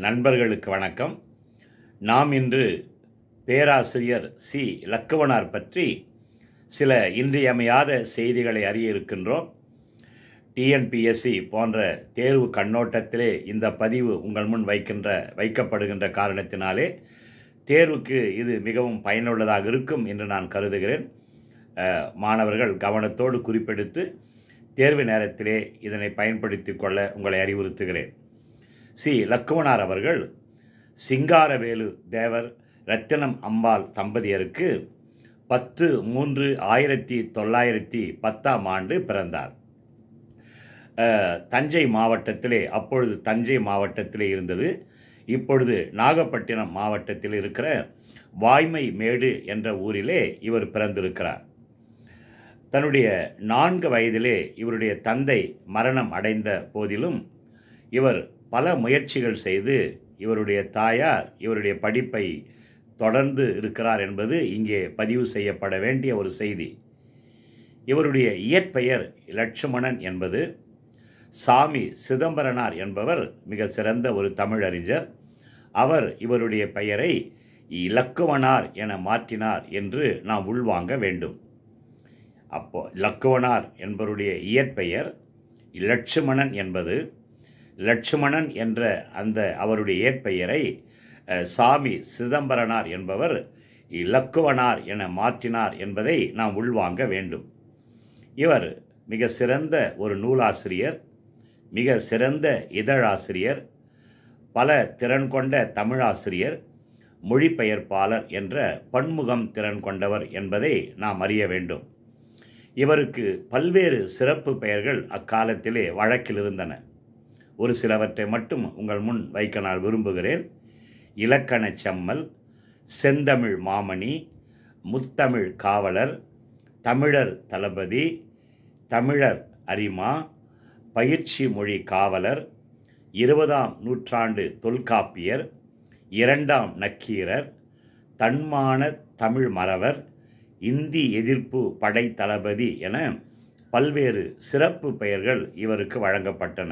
நண்பர்களுக்கு வணக்கம் நாம் இன்று பேராசிரியர் சி லக்குவனார் பற்றி சில இன்றியமையாத செய்திகளை அறிய இருக்கின்றோம் டிஎன்பிஎஸ்சி போன்ற தேர்வு கண்ணோட்டத்திலே இந்த பதிவு உங்கள் முன் வைக்கின்ற வைக்கப்படுகின்ற காரணத்தினாலே தேர்வுக்கு இது மிகவும் பயனுள்ளதாக இருக்கும் என்று நான் கருதுகிறேன் அஹ், மாணவர்கள் கவனத்தோடு குறிப்பெடுத்து தேர்வு நேரத்திலே இதனை பயன்படுத்தி கொள்ள உங்களை அறிவுறுத்துகிறேன் சி லக்குவனார் அவர்கள் சிங்காரவேலு தேவர் ரத்தினம் அம்பாள் தம்பதியருக்கு பத்து மூன்று ஆயிரத்தி தொள்ளாயிரத்தி பத்தாம் ஆண்டு பிறந்தார் அஹ், தஞ்சை மாவட்டத்திலே அப்பொழுது தஞ்சை மாவட்டத்திலே இருந்தது இப்பொழுது நாகப்பட்டினம் மாவட்டத்தில் இருக்கிற வாய்மை மேடு என்ற ஊரிலே இவர் பிறந்திருக்கிறார் தன்னுடைய நான்கு வயதிலே இவருடைய தந்தை மரணம் அடைந்த போதிலும் இவர் பல முயற்சிகள் செய்து இவருடைய தாயார் இவருடைய படிப்பை தொடர்ந்து இருக்கிறார் என்பது இங்கே பதிவு செய்யப்பட வேண்டிய ஒரு செய்தி இவருடைய இயற்பெயர் லட்சுமணன் என்பது சாமி சிதம்பரனார் என்பவர் மிக சிறந்த ஒரு தமிழறிஞர் அவர் இவருடைய பெயரை இலக்குவனார் என மாற்றினார் என்று நாம் உள்வாங்க வேண்டும் அப்போ லக்குவனார் என்பவருடைய இயற்பெயர் லட்சுமணன் என்பது லட்சுமணன் என்ற அந்த அவருடைய இயற்பெயரை அஹ், சாமி சிதம்பரனார் என்பவர் இலக்குவனார் என மாற்றினார் என்பதை நாம் உள்வாங்க வேண்டும் இவர் மிக சிறந்த ஒரு நூலாசிரியர் மிக சிறந்த இதழாசிரியர் பல திறன் கொண்ட தமிழாசிரியர் மொழிபெயர்ப்பாளர் என்ற பன்முகம் திறன் கொண்டவர் என்பதை நாம் அறிய வேண்டும் இவருக்கு பல்வேறு சிறப்பு பெயர்கள் அக்காலத்திலே வழக்கில் இருந்தன ஒரு சிலவற்றை மட்டும் உங்கள் முன் வைக்க நான் விரும்புகிறேன் இலக்கணச் செம்மல் செந்தமிழ் மாமணி முத்தமிழ் காவலர் தமிழர் தளபதி தமிழர் அரிமா பயிற்சி மொழி காவலர் இருபதாம் நூற்றாண்டு தொல்காப்பியர் இரண்டாம் நக்கீரர் தன்மான தமிழ் மறவர் இந்தி எதிர்ப்பு படை தளபதி என பல்வேறு சிறப்பு பெயர்கள் இவருக்கு வழங்கப்பட்டன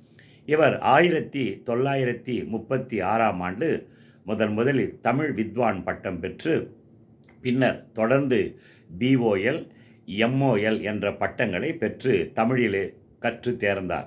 இவர் ஆயிரத்தி தொள்ளாயிரத்தி முப்பத்தி ஆறாம் ஆண்டு முதன் முதலில் தமிழ் வித்வான் பட்டம் பெற்று பின்னர் தொடர்ந்து பிஓஎல் எம்ஓஎல் என்ற பட்டங்களை பெற்று தமிழிலே கற்று தேர்ந்தார்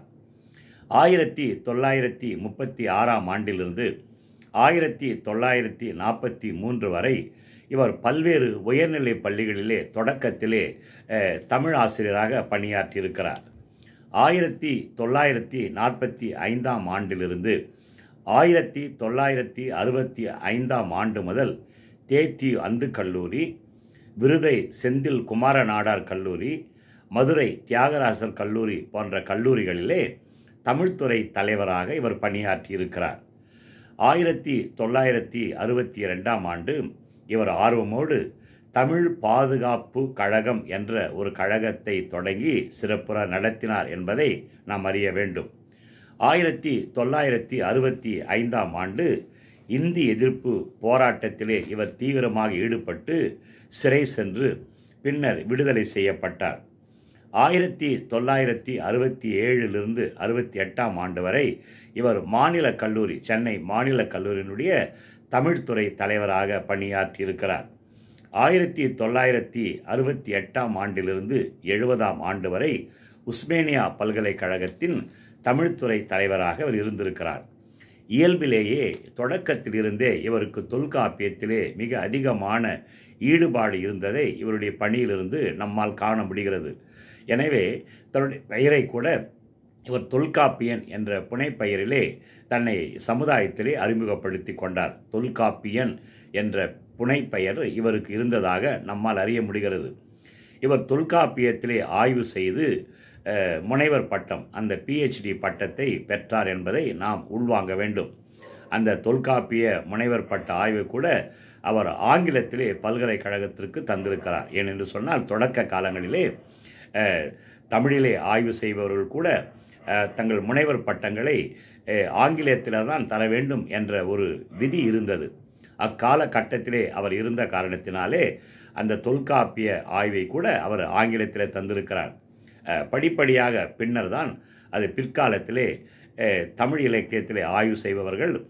ஆயிரத்தி தொள்ளாயிரத்தி முப்பத்தி ஆறாம் ஆண்டிலிருந்து ஆயிரத்தி தொள்ளாயிரத்தி நாற்பத்தி மூன்று வரை இவர் பல்வேறு உயர்நிலைப் பள்ளிகளிலே தொடக்கத்திலே அஹ், தமிழ் ஆசிரியராக பணியாற்றியிருக்கிறார் ஆயிரத்தி தொள்ளாயிரத்தி நாற்பத்தி ஐந்தாம் ஆண்டிலிருந்து ஆயிரத்தி தொள்ளாயிரத்தி அறுபத்தி ஐந்தாம் ஆண்டு முதல் தேத்தி அந்து கல்லூரி விருதை செந்தில் குமார நாடார் கல்லூரி மதுரை தியாகராசர் கல்லூரி போன்ற கல்லூரிகளிலே தமிழ்துறை தலைவராக இவர் பணியாற்றியிருக்கிறார் ஆயிரத்தி தொள்ளாயிரத்தி அறுபத்தி ரெண்டாம் ஆண்டு இவர் ஆர்வமோடு தமிழ் பாதுகாப்பு கழகம் என்ற ஒரு கழகத்தை தொடங்கி சிறப்புற நடத்தினார் என்பதை நாம் அறிய வேண்டும் ஆயிரத்தி தொள்ளாயிரத்தி அறுபத்தி ஐந்தாம் ஆண்டு இந்தி எதிர்ப்பு போராட்டத்திலே இவர் தீவிரமாக ஈடுபட்டு சிறை சென்று பின்னர் விடுதலை செய்யப்பட்டார் ஆயிரத்தி தொள்ளாயிரத்தி அறுபத்தி ஏழிலிருந்து அறுபத்தி எட்டாம் ஆண்டு வரை இவர் மாநில கல்லூரி சென்னை மாநில கல்லூரியினுடைய தமிழ்துறை தலைவராக பணியாற்றியிருக்கிறார் ஆயிரத்தி தொள்ளாயிரத்தி அறுபத்தி எட்டாம் ஆண்டிலிருந்து எழுபதாம் ஆண்டு வரை உஸ்மேனியா பல்கலைக்கழகத்தின் தமிழ்துறை தலைவராக அவர் இருந்திருக்கிறார் இயல்பிலேயே தொடக்கத்திலிருந்தே இவருக்கு தொல்காப்பியத்திலே மிக அதிகமான ஈடுபாடு இருந்ததை இவருடைய பணியிலிருந்து நம்மால் காண முடிகிறது எனவே தன்னுடைய பெயரை கூட இவர் தொல்காப்பியன் என்ற புனைப்பெயரிலே தன்னை சமுதாயத்திலே அறிமுகப்படுத்தி கொண்டார் தொல்காப்பியன் என்ற புனைப்பெயர் இவருக்கு இருந்ததாக நம்மால் அறிய முடிகிறது இவர் தொல்காப்பியத்திலே ஆய்வு செய்து அஹ், முனைவர் பட்டம் அந்த பிஹெச்டி பட்டத்தை பெற்றார் என்பதை நாம் உள்வாங்க வேண்டும் அந்த தொல்காப்பிய முனைவர் பட்ட ஆய்வு கூட அவர் ஆங்கிலத்திலே பல்கலைக்கழகத்திற்கு தந்திருக்கிறார் ஏனென்று சொன்னால் தொடக்க காலங்களிலே அஹ், தமிழிலே ஆய்வு செய்பவர்கள் கூட அஹ், தங்கள் முனைவர் பட்டங்களை அஹ், ஆங்கிலத்தில் தான் தர வேண்டும் என்ற ஒரு விதி இருந்தது அக்கால கட்டத்திலே அவர் இருந்த காரணத்தினாலே அந்த தொல்காப்பிய ஆய்வை கூட அவர் ஆங்கிலத்திலே தந்திருக்கிறார் அஹ், படிப்படியாக பின்னர் தான் அது பிற்காலத்திலே அஹ், தமிழ் இலக்கியத்திலே ஆய்வு செய்பவர்கள்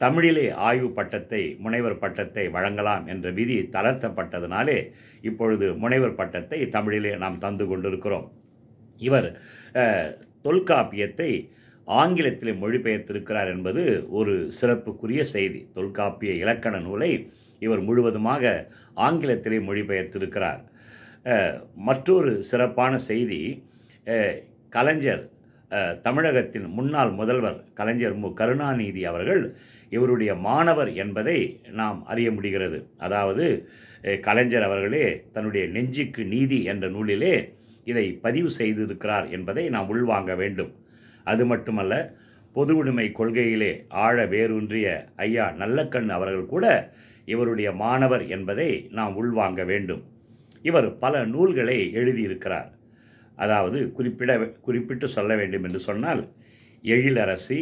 தமிழிலே ஆய்வு பட்டத்தை முனைவர் பட்டத்தை வழங்கலாம் என்ற விதி தளர்த்தப்பட்டதனாலே இப்பொழுது முனைவர் பட்டத்தை தமிழிலே நாம் தந்து கொண்டிருக்கிறோம் இவர் அஹ், தொல்காப்பியத்தை ஆங்கிலத்திலே மொழிபெயர்த்திருக்கிறார் என்பது ஒரு சிறப்புக்குரிய செய்தி தொல்காப்பிய இலக்கண நூலை இவர் முழுவதுமாக ஆங்கிலத்திலே மொழிபெயர்த்திருக்கிறார் அஹ், மற்றொரு சிறப்பான செய்தி அஹ், கலைஞர் அஹ், தமிழகத்தின் முன்னாள் முதல்வர் கலைஞர் மு கருணாநிதி அவர்கள் இவருடைய மாணவர் என்பதை நாம் அறிய முடிகிறது அதாவது அஹ், கலைஞர் அவர்களே தன்னுடைய நெஞ்சுக்கு நீதி என்ற நூலிலே இதை பதிவு செய்திருக்கிறார் என்பதை நாம் உள்வாங்க வேண்டும் அது மட்டுமல்ல பொது உடைமை கொள்கையிலே ஆழ வேரூன்றிய ஐயா நல்லக்கண் அவர்கள் கூட இவருடைய மாணவர் என்பதை நாம் உள்வாங்க வேண்டும் இவர் பல நூல்களை எழுதியிருக்கிறார் அதாவது குறிப்பிட குறிப்பிட்டு சொல்ல வேண்டும் என்று சொன்னால் எழிலரசி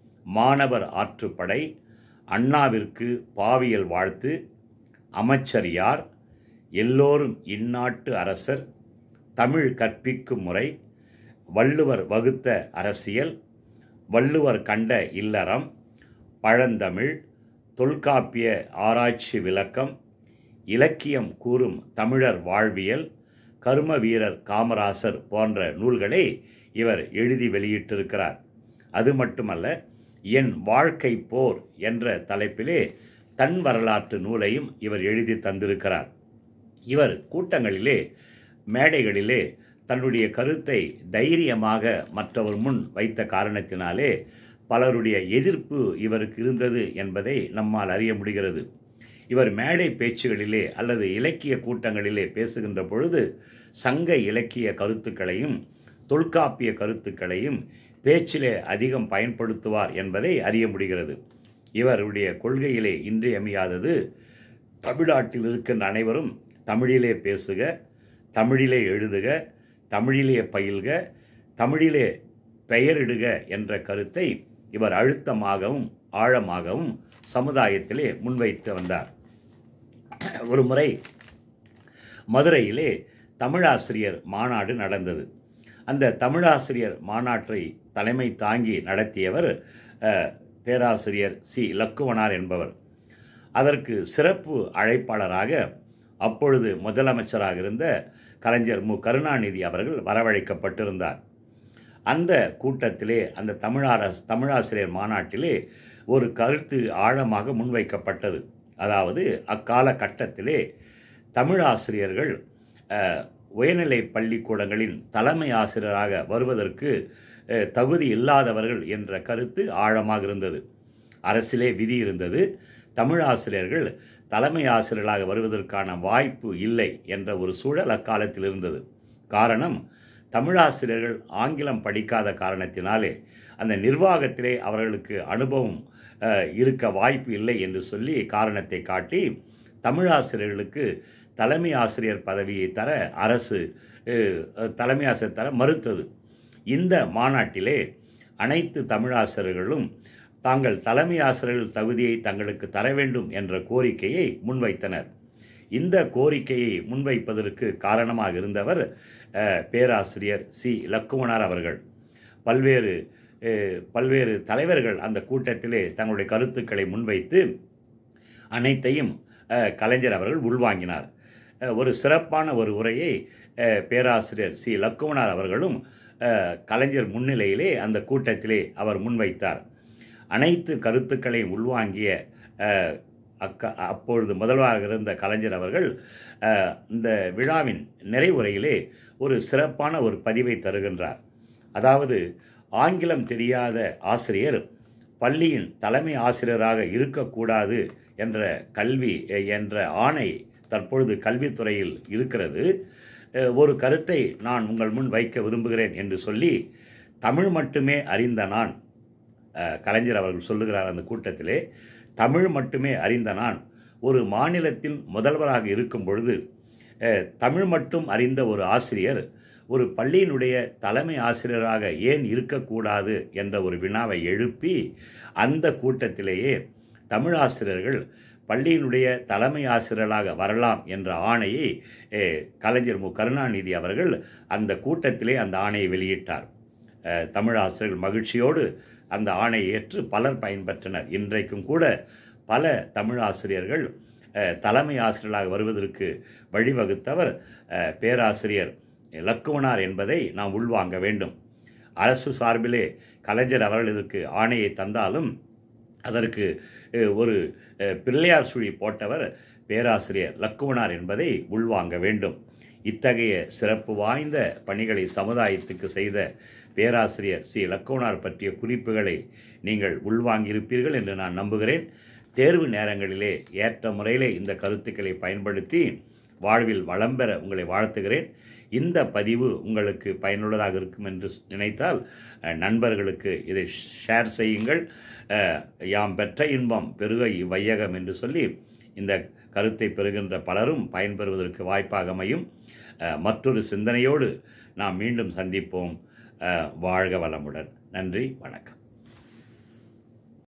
மாணவர் ஆற்றுப்படை அண்ணாவிற்கு பாவியல் வாழ்த்து அமைச்சர் யார் எல்லோரும் இந்நாட்டு அரசர் தமிழ் கற்பிக்கும் முறை வள்ளுவர் வகுத்த அரசியல் வள்ளுவர் கண்ட இல்லறம் பழந்தமிழ் தொல்காப்பிய ஆராய்ச்சி விளக்கம் இலக்கியம் கூறும் தமிழர் வாழ்வியல் கர்ம வீரர் காமராசர் போன்ற நூல்களை இவர் எழுதி வெளியிட்டிருக்கிறார் அது மட்டுமல்ல என் வாழ்க்கை போர் என்ற தலைப்பிலே தன் வரலாற்று நூலையும் இவர் எழுதி தந்திருக்கிறார் இவர் கூட்டங்களிலே மேடைகளிலே தன்னுடைய கருத்தை தைரியமாக மற்றவர் முன் வைத்த காரணத்தினாலே பலருடைய எதிர்ப்பு இவருக்கு இருந்தது என்பதை நம்மால் அறிய முடிகிறது இவர் மேடை பேச்சுகளிலே அல்லது இலக்கிய கூட்டங்களிலே பேசுகின்ற பொழுது சங்க இலக்கிய கருத்துக்களையும் தொல்காப்பிய கருத்துக்களையும் பேச்சிலே அதிகம் பயன்படுத்துவார் என்பதை அறிய முடிகிறது இவருடைய கொள்கையிலே இன்றியமையாதது தமிழ்நாட்டில் இருக்கின்ற அனைவரும் தமிழிலே பேசுக தமிழிலே எழுதுக தமிழிலே பயில்க தமிழிலே பெயரிடுக என்ற கருத்தை இவர் அழுத்தமாகவும் ஆழமாகவும் சமுதாயத்திலே முன்வைத்து வந்தார் ஒரு முறை மதுரையிலே தமிழாசிரியர் மாநாடு நடந்தது அந்த தமிழாசிரியர் மாநாட்டை தலைமை தாங்கி நடத்தியவர் அஹ், பேராசிரியர் சி லக்குவனார் என்பவர் அதற்கு சிறப்பு அழைப்பாளராக அப்பொழுது முதலமைச்சராக இருந்த கலைஞர் மு கருணாநிதி அவர்கள் வரவழைக்கப்பட்டிருந்தார் அந்த கூட்டத்திலே அந்த தமிழாரஸ் தமிழாசிரியர் மாநாட்டிலே ஒரு கருத்து ஆழமாக முன்வைக்கப்பட்டது அதாவது அக்கால கட்டத்திலே தமிழாசிரியர்கள் அஹ், உயர்நிலை பள்ளிக்கூடங்களின் தலைமை ஆசிரியராக வருவதற்கு அஹ், தகுதி இல்லாதவர்கள் என்ற கருத்து ஆழமாக இருந்தது அரசிலே விதி இருந்தது தமிழாசிரியர்கள் தலைமை ஆசிரியர்களாக வருவதற்கான வாய்ப்பு இல்லை என்ற ஒரு சூழல் அக்காலத்தில் இருந்தது காரணம் தமிழாசிரியர்கள் ஆங்கிலம் படிக்காத காரணத்தினாலே அந்த நிர்வாகத்திலே அவர்களுக்கு அனுபவம் அஹ், இருக்க வாய்ப்பு இல்லை என்று சொல்லி காரணத்தை காட்டி தமிழாசிரியர்களுக்கு தலைமை ஆசிரியர் பதவியை தர அரசு அஹ், தலைமை ஆசிரியர் தர மறுத்தது இந்த மாநாட்டிலே அனைத்து தமிழாசிரியர்களும் தாங்கள் தலைமை ஆசிரியர்கள் தகுதியை தங்களுக்கு தர வேண்டும் என்ற கோரிக்கையை முன்வைத்தனர் இந்த கோரிக்கையை முன்வைப்பதற்கு காரணமாக இருந்தவர் அஹ், பேராசிரியர் சி லக்குமணார் அவர்கள் பல்வேறு அஹ், பல்வேறு தலைவர்கள் அந்த கூட்டத்திலே தங்களுடைய கருத்துக்களை முன்வைத்து அனைத்தையும் அஹ், கலைஞர் அவர்கள் உள்வாங்கினார் அஹ், ஒரு சிறப்பான ஒரு உரையை அஹ், பேராசிரியர் சி லக்குமணார் அவர்களும் அஹ், கலைஞர் முன்னிலையிலே அந்த கூட்டத்திலே அவர் முன்வைத்தார் அனைத்து கருத்துக்களையும் உள்வாங்கிய அஹ், அக்க அப்பொழுது முதல்வராக இருந்த கலைஞர் அவர்கள் அஹ், இந்த விழாவின் நிறைவுரையிலே ஒரு சிறப்பான ஒரு பதிவை தருகின்றார் அதாவது ஆங்கிலம் தெரியாத ஆசிரியர் பள்ளியின் தலைமை ஆசிரியராக இருக்கக்கூடாது என்ற கல்வி அஹ், என்ற ஆணை தற்பொழுது கல்வித்துறையில் இருக்கிறது அஹ், ஒரு கருத்தை நான் உங்கள் முன் வைக்க விரும்புகிறேன் என்று சொல்லி தமிழ் மட்டுமே அறிந்த நான் அஹ், கலைஞர் அவர்கள் சொல்லுகிறார் அந்த கூட்டத்திலே தமிழ் மட்டுமே அறிந்த நான் ஒரு மாநிலத்தில் முதல்வராக இருக்கும் பொழுது அஹ், தமிழ் மட்டும் அறிந்த ஒரு ஆசிரியர் ஒரு பள்ளியினுடைய தலைமை ஆசிரியராக ஏன் இருக்கக்கூடாது என்ற ஒரு வினாவை எழுப்பி அந்த கூட்டத்திலேயே தமிழ் ஆசிரியர்கள் பள்ளியினுடைய தலைமை ஆசிரியர்களாக வரலாம் என்ற ஆணையை அஹ், கலைஞர் மு கருணாநிதி அவர்கள் அந்த கூட்டத்திலே அந்த ஆணையை வெளியிட்டார் அஹ், தமிழ் ஆசிரியர்கள் மகிழ்ச்சியோடு அந்த ஆணையை ஏற்று பலர் பயன்பெற்றனர் இன்றைக்கும் கூட பல தமிழ் ஆசிரியர்கள் அஹ், தலைமை ஆசிரியராக வருவதற்கு வழிவகுத்தவர் அஹ், பேராசிரியர் லக்குவனார் என்பதை நாம் உள்வாங்க வேண்டும் அரசு சார்பிலே கலைஞர் அவர்கள் இதற்கு ஆணையை தந்தாலும் அதற்கு அஹ், ஒரு அஹ், பிள்ளையார் சுழி போட்டவர் பேராசிரியர் லக்குவனார் என்பதை உள்வாங்க வேண்டும் இத்தகைய சிறப்பு வாய்ந்த பணிகளை சமுதாயத்துக்கு செய்த பேராசிரியர் சி லக்குவனார் பற்றிய குறிப்புகளை நீங்கள் உள்வாங்கியிருப்பீர்கள் என்று நான் நம்புகிறேன் தேர்வு நேரங்களிலே ஏற்ற முறையிலே இந்த கருத்துக்களை பயன்படுத்தி வாழ்வில் வளம் பெற உங்களை வாழ்த்துகிறேன் இந்த பதிவு உங்களுக்கு பயனுள்ளதாக இருக்கும் என்று நினைத்தால் அஹ், நண்பர்களுக்கு இதை ஷேர் செய்யுங்கள் அஹ், யாம் பெற்ற இன்பம் பெருக இவ்வையகம் என்று சொல்லி இந்த கருத்தை பெறுகின்ற பலரும் பயன்பெறுவதற்கு வாய்ப்பாக அமையும் அஹ், மற்றொரு சிந்தனையோடு நாம் மீண்டும் சந்திப்போம் அஹ், வாழ்க வளமுடன் நன்றி வணக்கம்